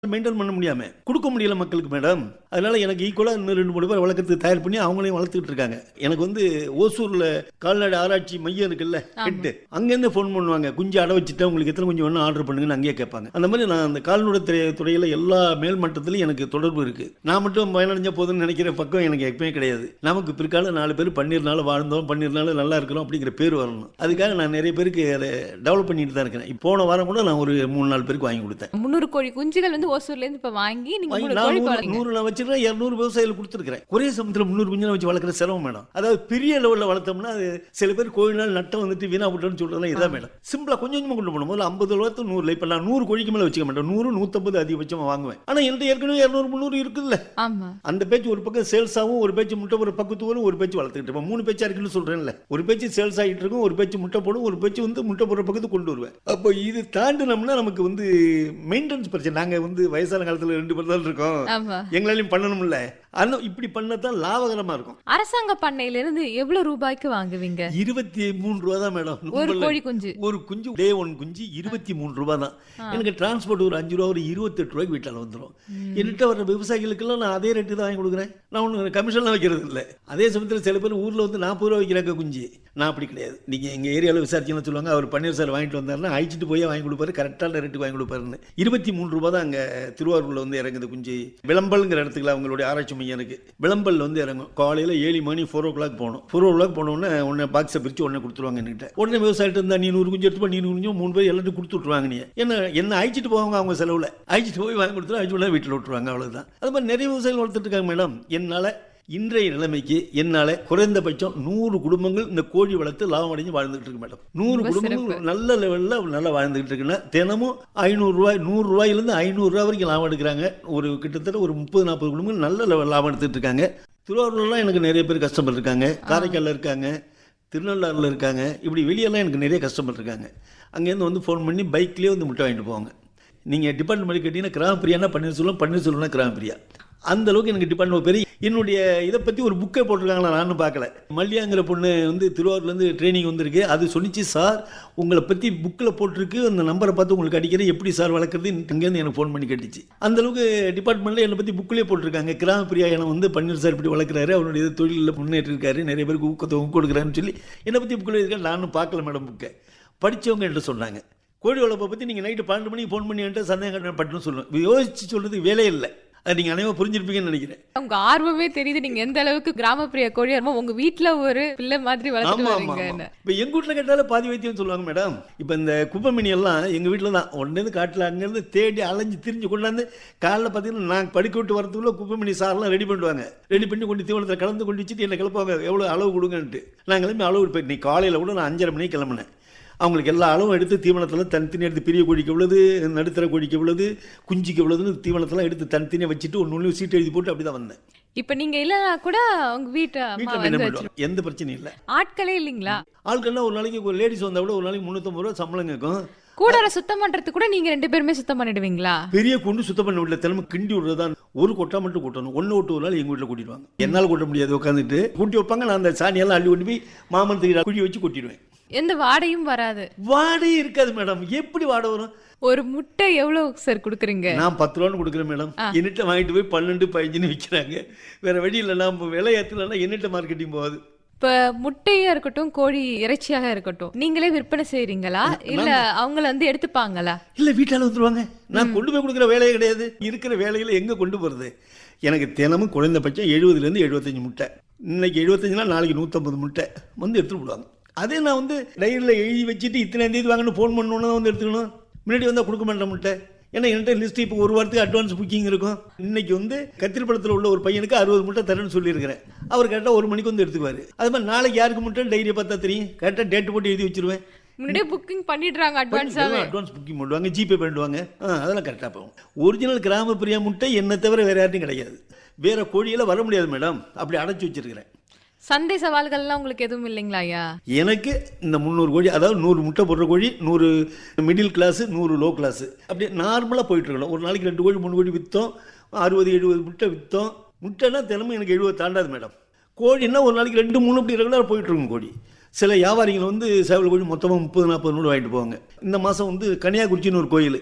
maintain பண்ண முடியாம கொடுக்க முடியல மக்களுக்கு மேடம் அதனால எனக்கு ஈக்குவலா இன்னும் ரெண்டு மூணு பேர் வளர்க்கறதுக்கு தயார் பண்ணி அவங்களையும் வளர்த்துக்கிட்டு இருக்காங்க எனக்கு வந்து ஓசூர்ல கால்நடை ஆராய்ச்சி மையம் இருக்குல்ல ஹெட்டு அங்கேருந்து ஃபோன் பண்ணுவாங்க குஞ்சு அடை வச்சுட்டு உங்களுக்கு எத்தனை குஞ்சு வேணும் ஆர்டர் பண்ணுங்கன்னு அங்கேயே கேட்பாங்க அந்த மாதிரி நான் அந்த கால்நடை துறை துறையில எல்லா மேல் மட்டத்திலையும் எனக்கு தொடர்பு இருக்கு நான் மட்டும் பயனடைஞ்ச போதுன்னு நினைக்கிற பக்கம் எனக்கு எப்பவுமே கிடையாது நமக்கு பிற்கால நாலு பேர் பன்னீர்னால வாழ்ந்தோம் பன்னீர்னால நல்லா இருக்கிறோம் அப்படிங்கிற பேர் வரணும் அதுக்காக நான் நிறைய பேருக்கு அதை டெவலப் பண்ணிட்டு தான் இருக்கிறேன் இப்போ போன வாரம் கூட நான் ஒரு மூணு நாலு பேருக்கு வாங்கி கொடுத்தேன் முந்நூறு கோழி குஞ்சுகள் வந்து ஓசூர்ல இருந்து இப்ப வாங்கி நீங்க வாங்கி முந்நூறு நான் கோழி நூறு- வளர்க்குறீங்க நூறு நான் வச்சிருக்கேன் இரநூறு விவசாயிகள் கொடுத்துருக்கிறேன் ஒரே சமயத்தில் முந்நூறு குஞ்சு வச்சு வளர்க்குற செலவு மேடம் அதாவது பெரிய லெவலில் வளர்த்தோம்னா அது சில பேர் கோழி நாள் நட்டம் வந்துட்டு வீணா விட்டோம்னு சொல்றதுலாம் இதான் மேடம் சிம்பிளா கொஞ்சம் கொஞ்சமா கொண்டு போகணும் முதல்ல ஐம்பது ரூபாய்த்து நூறுல இப்போ நான் நூறு கோழிக்கு மேலே வச்சுக்க மாட்டேன் நூறு நூற்றம்பது அதிகபட்சமாக வாங்குவேன் ஆனால் என்கிட்ட ஏற்கனவே இரநூறு முந்நூறு இருக்குல்ல ஆமா அந்த பேச்சு ஒரு பக்கம் சேல்ஸ் ஆகும் ஒரு பேச்சு முட்டை ஒரு பக்கத்து வரும் ஒரு பேச்சு வளர்த்துக்கிட்டு இருப்பேன் மூணு பேச்சா இருக்குன்னு சொல்றேன்ல ஒரு பேச்சு சேல்ஸ் ஆகிட்டு இருக்கும் ஒரு பேச்சு முட்டை போடும் ஒரு பேச்சு வந்து முட்டை போடுற பக்கத்து கொண்டு வருவேன் அப்போ இது தாண்டினோம்னா நமக்கு வந்து மெயின்டெனன்ஸ் பிரச்சனை நாங்க வந்து வயசான காலத்துல ரெண்டு பேர் தான் இருக்கோம் ஆமா எங்களாலையும் பண்ணணும்ல ஆனால் இப்படி பண்ணதான் லாபகரமா இருக்கும் அரசாங்க பண்ணையில இருந்து எவ்வளவு ரூபாய்க்கு வாங்குவீங்க இருபத்தி மூணு ரூபா தான் மேடம் ஒரு நும்பல்ல கோழி குஞ்சு ஒரு குஞ்சு டே ஒன் குஞ்சு இருபத்தி மூணு ரூபா தான் எனக்கு டிரான்ஸ்போர்ட் ஒரு அஞ்சு ரூபா ஒரு இருபத்தெட்டு ரூபாய்க்கு வீட்டில் வந்துடும் என்கிட்ட வர விவசாயிகளுக்கெல்லாம் நான் அதே ரேட்டு தான் வாங்கி கொடுக்குறேன் நான் ஒன்று கமிஷன்லாம் வைக்கிறது இல்லை அதே சமயத்தில் சில பேர் ஊரில் வந்து நாற்பது ரூபா வைக்கிறாங்க குஞ்சு நான் அப்படி கிடையாது நீங்கள் எங்கள் ஏரியாவில் விசாரிச்சீங்கன்னு சொல்லுவாங்க அவர் பன்னீர் சார் வாங்கிட்டு வந்தாருன்னா அழிச்சிட்டு போய் வாங்கி கொடுப்பாரு கரெக்டான ரேட்டுக்கு வாங்கி கொடுப்பாருன்னு இருபத்தி மூணு ரூபா தான் அங்கே திருவாரூரில் வந்து இறங்குது குஞ்சு விளம்பல்ங்கிற இடத்துக்குல அவங்களுடைய ஆராய்ச்சி மையம் இருக்கு விளம்பல் வந்து இறங்கும் காலையில் ஏழு மணி ஃபோர் ஓ கிளாக் போகணும் ஃபோர் ஓ கிளாக் போனோடனே உடனே பாக்ஸை பிரித்து உடனே கொடுத்துருவாங்க என்கிட்ட உடனே விவசாயிட்டு இருந்தா நீ நூறு குஞ்சு எடுத்து நீ நூறு குஞ்சு மூணு பேர் எல்லாத்தையும் கொடுத்து விட்ருவாங்க நீ என்ன என்ன அழிச்சிட்டு போவாங்க அவங்க செலவில் அழிச்சிட்டு போய் வாங்கி கொடுத்துட்டு அழிச்சு உடனே வீட்டில் விட்டுருவாங்க அவ்வளவுதான் அது மாதிரி நிறைய விவசாயிகள் வளர்த்துட்டு இருக்காங்க மேடம் என்னால் இன்றைய நிலைமைக்கு என்னால் குறைந்தபட்சம் நூறு குடும்பங்கள் இந்த கோழி வளர்த்து லாபம் அடைஞ்சு வாழ்ந்துகிட்டு இருக்கு மேடம் நூறு ரொம்ப குடும்பங்கள் நல்ல லெவலில் நல்லா வாழ்ந்துகிட்டு இருக்குன்னா தினமும் ஐநூறு ரூபாய் நூறு ரூபாயிலேருந்து ஐநூறு ரூபாய் வரைக்கும் லாபம் எடுக்கிறாங்க ஒரு கிட்டத்தட்ட ஒரு முப்பது நாற்பது குடும்பங்கள் நல்ல லெவல் லாபம் எடுத்துட்டு இருக்காங்க திருவாரூர்லாம் எனக்கு நிறைய பேர் கஸ்டமர் இருக்காங்க காரைக்காலில் இருக்காங்க திருநள்ளாறில் இருக்காங்க இப்படி வெளியெல்லாம் எனக்கு நிறைய கஸ்டமர் இருக்காங்க அங்கேருந்து வந்து ஃபோன் பண்ணி பைக்லேயே வந்து முட்டை வாங்கிட்டு போவாங்க நீங்கள் டிபார்ட்மெண்ட் கேட்டிங்கன்னா கிராமப்பிரியானா பன்னீர்செல்வம் பன்னீர்செல்வம்னா கிராமப்பிரியா அந்த அளவுக்கு எனக்கு டிபார்ட்மெண்ட் பெரிய என்னுடைய இதை பற்றி ஒரு புக்கே போட்டிருக்காங்களா நானும் பார்க்கல மல்லியாங்கிற பொண்ணு வந்து திருவாரூர்லேருந்து ட்ரைனிங் வந்திருக்கு அது சொன்னிச்சு சார் உங்களை பற்றி புக்கில் போட்டிருக்கு அந்த நம்பரை பார்த்து உங்களுக்கு அடிக்கிறேன் எப்படி சார் வளர்க்குறது இங்கேருந்து எனக்கு ஃபோன் பண்ணி கேட்டுச்சு அந்த அளவுக்கு டிபார்ட்மெண்ட்டில் என்னை பற்றி புக்கிலே போட்டிருக்காங்க கிராமப்பிரியா என வந்து பன்னீர் சார் இப்படி வளர்க்குறாரு அவருடைய இது தொழிலில் முன்னேற்றிருக்காரு நிறைய பேருக்கு ஊக்கத்தை ஊக்கம் கொடுக்குறாருன்னு சொல்லி என்னை பற்றி புக்கில் இருக்கேன் நானும் பார்க்கல மேடம் புக்கை படித்தவங்க என்கிட்ட சொன்னாங்க கோழி வளர்ப்பை பற்றி நீங்கள் நைட்டு பன்னெண்டு மணிக்கு ஃபோன் பண்ணி என்கிட்ட சந்தேகம் பட்டுன்னு சொல்லுவேன் யோசிச்சு சொல்கிறதுக்கு வேலையே இல்லை அது நீங்கள் அனைவரும் புரிஞ்சிருப்பீங்கன்னு நினைக்கிறேன் உங்க ஆர்வமே தெரியுது நீங்க எந்த அளவுக்கு கிராமப்பிரிய கோழி ஆர்வம் உங்க வீட்ல ஒரு பிள்ளை மாதிரி வளர்த்துட்டு ஆமா ஆமா வரீங்க ஆமா இப்போ எங்க வீட்டில் கேட்டாலே பாதி வைத்தியம் சொல்லுவாங்க மேடம் இப்போ இந்த குப்பைமணி எல்லாம் எங்க வீட்டில் தான் உடனே காட்டில் அங்கேருந்து தேடி அலைஞ்சு திரிஞ்சு கொண்டாந்து காலைல பார்த்தீங்கன்னா நான் படுக்க விட்டு வரதுக்குள்ள குப்பைமணி சாரெல்லாம் ரெடி பண்ணுவாங்க ரெடி பண்ணி கொண்டு தீவனத்தில் கலந்து கொண்டு வச்சுட்டு என்னை கிளப்பாங்க எவ்வளோ அளவு கொடுங்கன்ட்டு நான் கிளம்பி அளவு இப்போ நீ காலையில் கூட நான் அஞ்சரை மணிக்கு கிளம்புனேன் அவங்களுக்கு எல்லா அளவும் எடுத்து தீவனத்தில் தனித்தனி எடுத்து பெரிய கோழிக்கு எவ்வளவு நடுத்தர கோழிக்கு எவ்வளவு குஞ்சுக்கு எவ்வளவுன்னு தீவனத்தெல்லாம் எடுத்து தனித்தனியாக வச்சுட்டு ஒன்று ஒன்று சீட்டு எழுதி போட்டு அப்படி தான் வந்தேன் இப்ப நீங்க இல்லனா கூட உங்க வீட்டு அம்மா வீட்டில் வந்து என்ன வச்சிரு பண்ணுவாங்க எந்த பிரச்சனையும் இல்லை ஆட்களே இல்லைங்களா ஆட்கள்லாம் ஒரு நாளைக்கு ஒரு லேடிஸ் வந்தா கூட ஒரு நாளைக்கு முந்நூற்றம்பது ரூபா சம்பளம் கேட்கும் கூடார சுத்தம் பண்றதுக்கு கூட நீங்க ரெண்டு பேருமே சுத்தம் பண்ணிடுவீங்களா பெரிய குண்டு சுத்தம் பண்ண வீட்டில் தினமும் கிண்டி விடுறதான் ஒரு கொட்டா மட்டும் கூட்டணும் ஒன்று விட்டு ஒரு நாள் எங்கள் வீட்டில் கூட்டிடுவாங்க என்னால் கூட்ட முடியாது உட்காந்துட்டு கூட்டி வைப்பாங்க நான் அந்த சாணியெல்லாம் அள்ளி கொண்டு போய் மாமனத்துக்கு குழி வச்சு கொட்டிடுவேன் எந்த வாடையும் வராது வாடே இருக்காது மேடம் எப்படி வாடை வரும் ஒரு முட்டை எவ்வளவு சார் குடுக்குறீங்க நான் பத்து ரூபான்னு கொடுக்குறேன் மேடம் என்னிட்ட வாங்கிட்டு போய் பன்னெண்டு பதினஞ்சுன்னு விற்கிறாங்க வேற வழி இல்லை நான் விலை ஏற்றலன்னா என்னிட்ட மார்க்கெட்டிங் போகாது இப்ப முட்டையா இருக்கட்டும் கோழி இறைச்சியாக இருக்கட்டும் நீங்களே விற்பனை செய்றீங்களா இல்ல அவங்கள வந்து எடுத்துப்பாங்களா இல்லை வீட்டால் வந்துருவாங்க நான் கொண்டு போய் கொடுக்குற வேலையே கிடையாது இருக்கிற வேலைகளை எங்கே கொண்டு போகிறது எனக்கு தினமும் குறைந்தபட்சம் எழுபதுலேருந்து எழுபத்தஞ்சு முட்டை இன்னைக்கு எழுபத்தஞ்சுனா நாளைக்கு நூற்றம்பது முட்டை வந்து எடுத்துட்டு போடுவாங்க அதே நான் வந்து டைரியில் எழுதி வச்சுட்டு இத்தனை தேதி வாங்கன்னு ஃபோன் பண்ணணுன்னா வந்து எடுத்துக்கணும் முன்னாடி வந்தால் கொடுக்க மாட்டேன் முட்டை ஏன்னா என்கிட்ட லிஸ்ட் இப்போ ஒரு வாரத்துக்கு அட்வான்ஸ் புக்கிங் இருக்கும் இன்னைக்கு வந்து கத்திரிப்பழத்தில் உள்ள ஒரு பையனுக்கு அறுபது முட்டை தரேன்னு சொல்லியிருக்கிறேன் அவர் கரெக்டாக ஒரு மணிக்கு வந்து எடுத்துக்குவார் அது மாதிரி நாளைக்கு யாருக்கு முட்டை டைரியை பார்த்தா தெரியும் கரெக்டாக டேட்டு போட்டு எழுதி வச்சிருவேன் முன்னாடியே புக்கிங் பண்ணிடுறாங்க அட்வான்ஸாவே அட்வான்ஸ் புக்கிங் பண்ணுவாங்க ஜிபே பண்ணிடுவாங்க ஆ அதெல்லாம் கரெக்டாக போகும் ஒரிஜினல் கிராம பிரியா முட்டை என்னை தவிர வேற யார்ட்டும் கிடையாது வேற கோழியெல்லாம் வர முடியாது மேடம் அப்படி அடைச்சி வச்சிருக்கிறேன் சந்தை சவால்கள்லாம் உங்களுக்கு எதுவும் இல்லைங்களா ஐயா எனக்கு இந்த முந்நூறு கோழி அதாவது நூறு முட்டை போடுற கோழி நூறு மிடில் கிளாஸ் நூறு லோ கிளாஸ் அப்படியே நார்மலாக போயிட்டு இருக்கணும் ஒரு நாளைக்கு ரெண்டு கோழி மூணு கோழி விற்றோம் அறுபது எழுபது முட்டை விற்றோம் முட்டைனா தினமும் எனக்கு எழுபது தாண்டாது மேடம் கோழின்னா ஒரு நாளைக்கு ரெண்டு மூணு அப்படி ரெகுலராக போயிட்டு இருக்கும் கோழி சில வியாபாரிகள் வந்து சேவல் கோழி மொத்தமாக முப்பது நாற்பது நூறு வாங்கிட்டு போவாங்க இந்த மாதம் வந்து கன்னியாகுறிச்சின்னு ஒரு கோயில்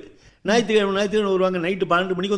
ஞாயிற்றுக்கிழமை ஞாயிற்றுக்கிழமை வருவாங்க நைட்டு பன்னெண்டு மணிக்கு